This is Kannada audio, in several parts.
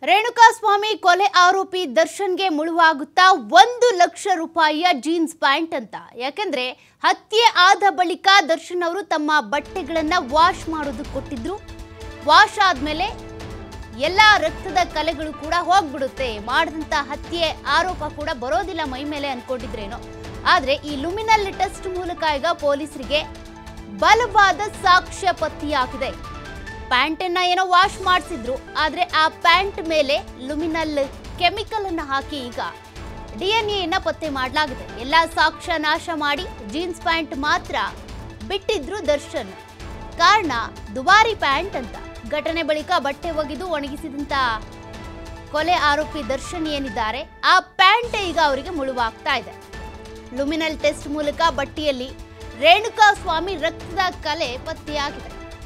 ರೇಣುಕಾಸ್ವಾಮಿ ಕೊಲೆ ಆರೋಪಿ ದರ್ಶನ್ಗೆ ಮುಳುವಾಗುತ್ತಾ ಒಂದು ಲಕ್ಷ ರೂಪಾಯಿಯ ಜೀನ್ಸ್ ಪ್ಯಾಂಟ್ ಅಂತ ಯಾಕೆಂದ್ರೆ ಹತ್ಯೆ ಆದ ಬಳಿಕ ದರ್ಶನ್ ಅವರು ತಮ್ಮ ಬಟ್ಟೆಗಳನ್ನ ವಾಶ್ ಮಾಡೋದು ಕೊಟ್ಟಿದ್ರು ವಾಶ್ ಆದ್ಮೇಲೆ ಎಲ್ಲ ರಕ್ತದ ಕಲೆಗಳು ಕೂಡ ಹೋಗ್ಬಿಡುತ್ತೆ ಮಾಡಿದಂತ ಹತ್ಯೆ ಆರೋಪ ಕೂಡ ಬರೋದಿಲ್ಲ ಮೈ ಮೇಲೆ ಅನ್ಕೊಂಡಿದ್ರೇನೋ ಆದ್ರೆ ಈ ಲುಮಿನಲ್ ಟೆಸ್ಟ್ ಮೂಲಕ ಈಗ ಪೊಲೀಸರಿಗೆ ಬಲವಾದ ಸಾಕ್ಷ್ಯ ಪತ್ತೆಯಾಗಿದೆ ಪ್ಯಾಂಟನ್ನ ಏನೋ ವಾಶ್ ಮಾಡಿಸಿದ್ರು ಆದ್ರೆ ಆ ಪ್ಯಾಂಟ್ ಮೇಲೆ ಲುಮಿನಲ್ ಕೆಮಿಕಲ್ ಅನ್ನ ಹಾಕಿ ಈಗ ಡಿ ಎನ್ ಎನ್ನ ಪತ್ತೆ ಮಾಡಲಾಗಿದೆ ಎಲ್ಲ ಸಾಕ್ಷ್ಯ ನಾಶ ಮಾಡಿ ಜೀನ್ಸ್ ಪ್ಯಾಂಟ್ ಮಾತ್ರ ಬಿಟ್ಟಿದ್ರು ದರ್ಶನ್ ಕಾರಣ ದುಬಾರಿ ಪ್ಯಾಂಟ್ ಅಂತ ಘಟನೆ ಬಳಿಕ ಬಟ್ಟೆ ಒಗೆದು ಒಣಗಿಸಿದಂತ ಕೊಲೆ ಆರೋಪಿ ದರ್ಶನ್ ಏನಿದ್ದಾರೆ ಆ ಪ್ಯಾಂಟ್ ಈಗ ಅವರಿಗೆ ಮುಳುವಾಗ್ತಾ ಇದೆ ಲುಮಿನಲ್ ಟೆಸ್ಟ್ ಮೂಲಕ ಬಟ್ಟೆಯಲ್ಲಿ ರೇಣುಕಾ ಸ್ವಾಮಿ ರಕ್ತದ ಕಲೆ ಪತ್ತೆಯಾಗಿದೆ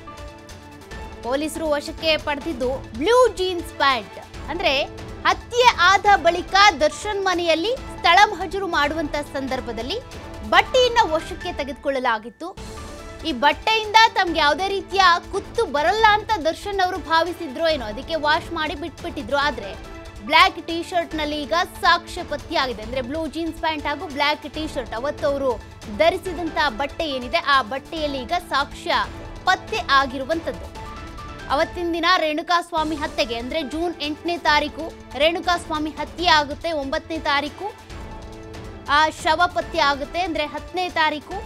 ಪೊಲೀಸರು ವಶಕ್ಕೆ ಪಡೆದಿದ್ದು ಬ್ಲೂ ಜೀನ್ಸ್ ಪ್ಯಾಂಟ್ ಅಂದ್ರೆ ಹತ್ಯೆ ಆದ ಬಳಿಕ ದರ್ಶನ್ ಮನೆಯಲ್ಲಿ ಸ್ಥಳ ಮಹಜರು ಮಾಡುವಂತ ಸಂದರ್ಭದಲ್ಲಿ ಬಟ್ಟೆಯನ್ನ ವಶಕ್ಕೆ ತೆಗೆದುಕೊಳ್ಳಲಾಗಿತ್ತು ಈ ಬಟ್ಟೆಯಿಂದ ತಮ್ಗೆ ಯಾವುದೇ ರೀತಿಯ ಕುತ್ತು ಬರಲ್ಲ ಅಂತ ದರ್ಶನ್ ಅವರು ಭಾವಿಸಿದ್ರು ಏನೋ ಅದಕ್ಕೆ ವಾಶ್ ಮಾಡಿ ಬಿಟ್ಬಿಟ್ಟಿದ್ರು ಆದ್ರೆ ಬ್ಲ್ಯಾಕ್ ಟಿ ಶರ್ಟ್ ನಲ್ಲಿ ಈಗ ಸಾಕ್ಷ್ಯ ಪತ್ತೆಯಾಗಿದೆ ಅಂದ್ರೆ ಬ್ಲೂ ಜೀನ್ಸ್ ಪ್ಯಾಂಟ್ ಹಾಗೂ ಬ್ಲ್ಯಾಕ್ ಟಿ ಶರ್ಟ್ ಅವತ್ತು ಅವರು ಧರಿಸಿದಂತ ಬಟ್ಟೆ ಏನಿದೆ ಆ ಬಟ್ಟೆಯಲ್ಲಿ ಈಗ ಸಾಕ್ಷ್ಯ ಪತ್ತೆ ಆಗಿರುವಂತದ್ದು ಅವತ್ತಿನ ದಿನ ರೇಣುಕಾಸ್ವಾಮಿ ಹತ್ಯೆಗೆ ಅಂದ್ರೆ ಜೂನ್ ಎಂಟನೇ ತಾರೀಕು ರೇಣುಕಾಸ್ವಾಮಿ ಹತ್ಯೆ ಆಗುತ್ತೆ ಒಂಬತ್ತನೇ ತಾರೀಕು ಆ ಶವ ಪತ್ತೆ ಆಗುತ್ತೆ ಅಂದ್ರೆ ಹತ್ತನೇ ತಾರೀಕು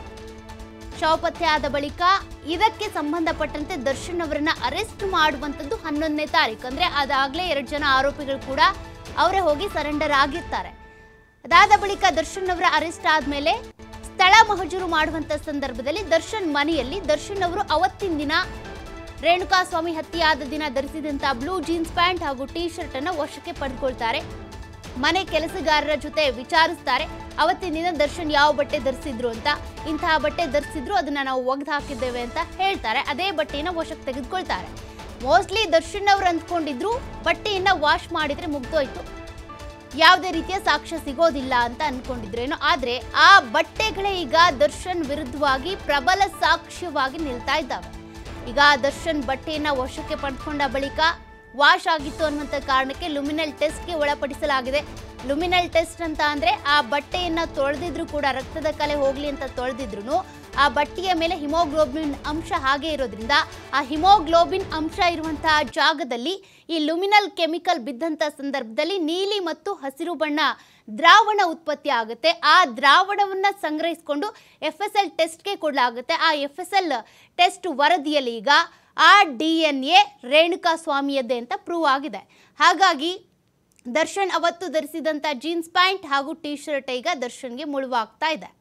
ಶವ ಪತ್ತೆ ಆದ ಬಳಿಕ ಇದಕ್ಕೆ ಸಂಬಂಧಪಟ್ಟಂತೆ ದರ್ಶನ್ ಅವರನ್ನ ಅರೆಸ್ಟ್ ಮಾಡುವಂತದ್ದು ಹನ್ನೊಂದನೇ ತಾರೀಕು ಅಂದ್ರೆ ಅದಾಗ್ಲೇ ಎರಡು ಜನ ಆರೋಪಿಗಳು ಕೂಡ ಅವರೇ ಹೋಗಿ ಸರೆಂಡರ್ ಆಗಿರ್ತಾರೆ ಅದಾದ ಬಳಿಕ ದರ್ಶನ್ ಅವರ ಅರೆಸ್ಟ್ ಆದ್ಮೇಲೆ ಸ್ಥಳ ಮಹಜೂರು ಮಾಡುವಂತ ಸಂದರ್ಭದಲ್ಲಿ ದರ್ಶನ್ ಮನೆಯಲ್ಲಿ ದರ್ಶನ್ ಅವರು ಅವತ್ತಿನ ದಿನ ರೇಣುಕಾಸ್ವಾಮಿ ಹತ್ಯೆಯಾದ ದಿನ ಧರಿಸಿದಂತ ಬ್ಲೂ ಜೀನ್ಸ್ ಪ್ಯಾಂಟ್ ಹಾಗೂ ಟಿ ಶರ್ಟ್ ಅನ್ನು ವಶಕ್ಕೆ ಪಡೆದುಕೊಳ್ತಾರೆ ಮನೆ ಕೆಲಸಗಾರರ ಜೊತೆ ವಿಚಾರಿಸ್ತಾರೆ ಅವತ್ತಿನ ದಿನ ದರ್ಶನ್ ಯಾವ ಬಟ್ಟೆ ಧರಿಸಿದ್ರು ಅಂತ ಇಂತಹ ಬಟ್ಟೆ ಧರಿಸಿದ್ರು ಅದನ್ನ ನಾವು ಒಗೆದು ಹಾಕಿದ್ದೇವೆ ಅಂತ ಹೇಳ್ತಾರೆ ಅದೇ ಬಟ್ಟೆಯನ್ನ ವಶಕ್ಕೆ ತೆಗೆದುಕೊಳ್ತಾರೆ ಮೋಸ್ಟ್ಲಿ ದರ್ಶನ್ ಅವ್ರು ಅಂದ್ಕೊಂಡಿದ್ರು ಬಟ್ಟೆಯನ್ನ ವಾಶ್ ಮಾಡಿದ್ರೆ ಮುಗ್ದೋಯ್ತು ಯಾವುದೇ ರೀತಿಯ ಸಾಕ್ಷ್ಯ ಸಿಗೋದಿಲ್ಲ ಅಂತ ಅನ್ಕೊಂಡಿದ್ರೇನೋ ಆದ್ರೆ ಆ ಬಟ್ಟೆಗಳೇ ಈಗ ದರ್ಶನ್ ವಿರುದ್ಧವಾಗಿ ಪ್ರಬಲ ಸಾಕ್ಷ್ಯವಾಗಿ ನಿಲ್ತಾ ಇದ್ದಾವೆ ಈಗ ದರ್ಶನ್ ಬಟ್ಟೆಯನ್ನ ವಶಕ್ಕೆ ಪಡೆದುಕೊಂಡ ಬಳಿಕ ವಾಶ್ ಆಗಿತ್ತು ಅನ್ನುವಂಥ ಕಾರಣಕ್ಕೆ ಲುಮಿನಲ್ ಟೆಸ್ಟ್ಗೆ ಒಳಪಡಿಸಲಾಗಿದೆ ಲುಮಿನಲ್ ಟೆಸ್ಟ್ ಅಂತ ಅಂದ್ರೆ ಆ ಬಟ್ಟೆಯನ್ನ ತೊಳೆದಿದ್ರು ಕೂಡ ರಕ್ತದ ಕಲೆ ಹೋಗ್ಲಿ ಅಂತ ತೊಳೆದಿದ್ರು ಆ ಬಟ್ಟೆಯ ಮೇಲೆ ಹಿಮೋಗ್ಲೋಬಿನ್ ಅಂಶ ಹಾಗೆ ಇರೋದ್ರಿಂದ ಆ ಹಿಮೋಗ್ಲೋಬಿನ್ ಅಂಶ ಇರುವಂತಹ ಜಾಗದಲ್ಲಿ ಈ ಲುಮಿನಲ್ ಕೆಮಿಕಲ್ ಬಿದ್ದಂಥ ಸಂದರ್ಭದಲ್ಲಿ ನೀಲಿ ಮತ್ತು ಹಸಿರು ಬಣ್ಣ ದ್ರಾವಣ ಉತ್ಪತ್ತಿ ಆಗುತ್ತೆ ಆ ದ್ರಾವಣವನ್ನ ಸಂಗ್ರಹಿಸಿಕೊಂಡು ಎಫ್ ಎಸ್ ಎಲ್ ಟೆಸ್ಟ್ಗೆ ಕೊಡಲಾಗುತ್ತೆ ಆ ಎಫ್ ಎಸ್ ಎಲ್ ಟೆಸ್ಟ್ ವರದಿಯಲ್ಲಿ ಈಗ ಆ ಡಿ ಎನ್ ಎ ರೇಣುಕಾ ಸ್ವಾಮಿಯದ್ದೇ ಅಂತ ಪ್ರೂವ್ ಆಗಿದೆ ಹಾಗಾಗಿ ದರ್ಶನ್ ಅವತ್ತು ಧರಿಸಿದಂಥ ಜೀನ್ಸ್ ಪ್ಯಾಂಟ್ ಹಾಗೂ ಟಿ ಶರ್ಟ್ ಈಗ ದರ್ಶನ್ಗೆ ಮುಳುವಾಗ್ತಾ ಇದೆ